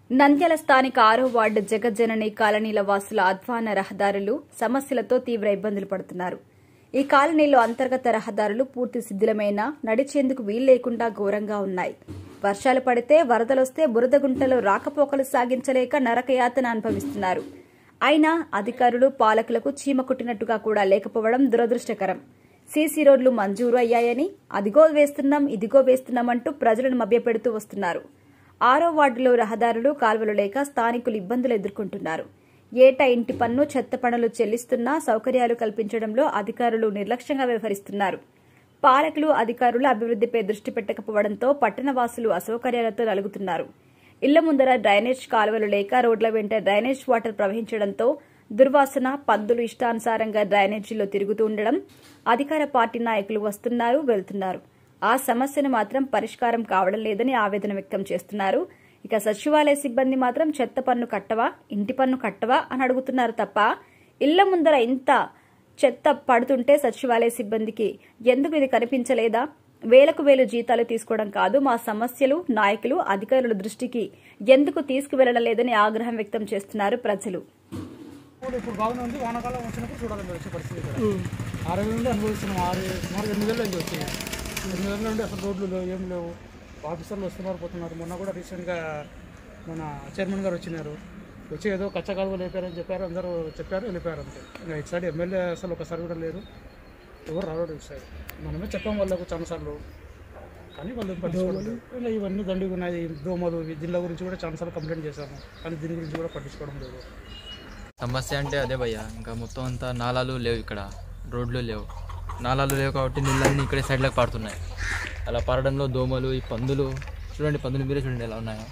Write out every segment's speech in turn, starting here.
నంద్యాల స్థానిక ఆరో వార్డు జగజ్జనని కాలనీల వాసుల అధ్వాన రహదారులు సమస్యలతో తీవ్ర ఇబ్బందులు పడుతున్నారు ఈ కాలనీలో అంతర్గత రహదారులు పూర్తి శిథిలమైన నడిచేందుకు వీల్లేకుండా ఘోరంగా ఉన్నాయి వర్షాలు పడితే వరదలొస్తే బురద గుంటలో రాకపోకలు సాగించలేక నరకయాతన అనుభవిస్తున్నారు అయినా అధికారులు పాలకులకు చీమ కుట్టినట్టుగా కూడా లేకపోవడం దురదృష్టకరం సీసీ రోడ్లు మంజూరు అయ్యాయని అదిగో వేస్తున్నాం ఇదిగో వేస్తున్నామంటూ ప్రజలను మభ్యపెడుతూ వస్తున్నారు ఆరో వార్డులో రహదారులు కాల్వలు లేక స్థానికులు ఇబ్బందులు ఎదుర్కొంటున్నారు ఏటా ఇంటి పన్ను చెత్త పనులు చెల్లిస్తున్నా సౌకర్యాలు కల్పించడంలో అధికారులు నిర్లక్ష్యంగా వ్యవహరిస్తున్నారు పాలకులు అధికారులు అభివృద్దిపై దృష్టి పెట్టకపోవడంతో పట్టణవాసులు అసౌకర్యాలతో నలుగుతున్నారు ఇళ్ల ముందర డ్రైనేజ్ కాలువలు లేక రోడ్ల వెంట డ్రైనేజ్ వాటర్ ప్రవహించడంతో దుర్వాసన పందులు ఇష్టానుసారంగా డ్రైనేజీలో తిరుగుతూ ఉండడం అధికార పార్టీ నాయకులు వస్తున్నారు వెళ్తున్నారు ఆ సమస్యను మాత్రం పరిష్కారం కావడం లేదని ఆవేదన వ్యక్తం చేస్తున్నారు ఇక సచివాలయ సిబ్బంది మాత్రం చెత్త పన్ను కట్టవా ఇంటి పన్ను కట్టవా అని అడుగుతున్నారు తప్ప ఇళ్ల ముందర ఇంత చెత్త పడుతుంటే సచివాలయ సిబ్బందికి ఎందుకు ఇది కనిపించలేదా వేలకు వేలు జీతాలు తీసుకోవడం కాదు మా సమస్యలు నాయకులు అధికారుల దృష్టికి ఎందుకు తీసుకువెళ్లడం లేదని ఆగ్రహం వ్యక్తం చేస్తున్నారు ప్రజలు ఇప్పుడు ఇప్పుడు బాగానే ఉంది వానాకాలం వచ్చినప్పుడు చూడాలి మీరు వచ్చే పరిస్థితి ఇక్కడ ఆరు వేల నుండి అనుభవిస్తున్నాం ఆరు సుమారు ఎనిమిది వేల నుంచి వచ్చి ఎనిమిది వేల నుండి అసలు రోడ్లు లేవు ఏం లేవు ఆఫీసర్లు వస్తున్నారు పోతున్నారు మొన్న కూడా రీసెంట్గా మన చైర్మన్ గారు వచ్చినారు వచ్చి ఏదో కచ్చ కాలువ లేపారని చెప్పారు అందరూ చెప్పారు వెళ్ళిపోయారు అంతే ఇంకా ఇటు సైడ్ ఎమ్మెల్యే అసలు ఒకసారి కూడా లేరు ఎవరు రావడం ఇటు సైడ్ మనమే చెప్పాం వాళ్ళకు చాలాసార్లు కానీ వాళ్ళు పట్టించుకోవడం ఇలా ఇవన్నీ దండిగా ఉన్నాయి దోమలు ఈ దీనిల గురించి కూడా చాలాసార్లు కంప్లైంట్ చేశాము కానీ దీని గురించి కూడా పట్టించుకోవడం లేదు సమస్య అంటే అదే భయ్య ఇంకా మొత్తం అంతా నాలాలు లేవు ఇక్కడ రోడ్లు లేవు నాలాలు లేవు కాబట్టి నీళ్ళన్నీ ఇక్కడే సైడ్లకు పారుతున్నాయి అలా పారడంలో దోమలు ఈ పందులు చూడండి పందులు మీరే చూడండి ఎలా ఉన్నాయో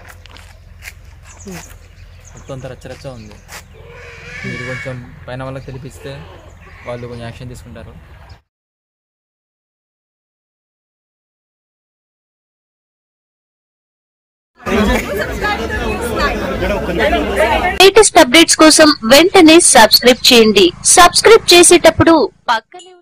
మొత్తం అంతా రచ్చరచ్చ ఉంది మీరు కొంచెం పైన వాళ్ళకి తెలిపిస్తే వాళ్ళు కొంచెం యాక్షన్ తీసుకుంటారు లేటెస్ట్ అప్డేట్స్ కోసం వెంటనే సబ్స్క్రైబ్ చేయండి సబ్స్క్రైబ్ చేసేటప్పుడు పక్కనే ఉన్న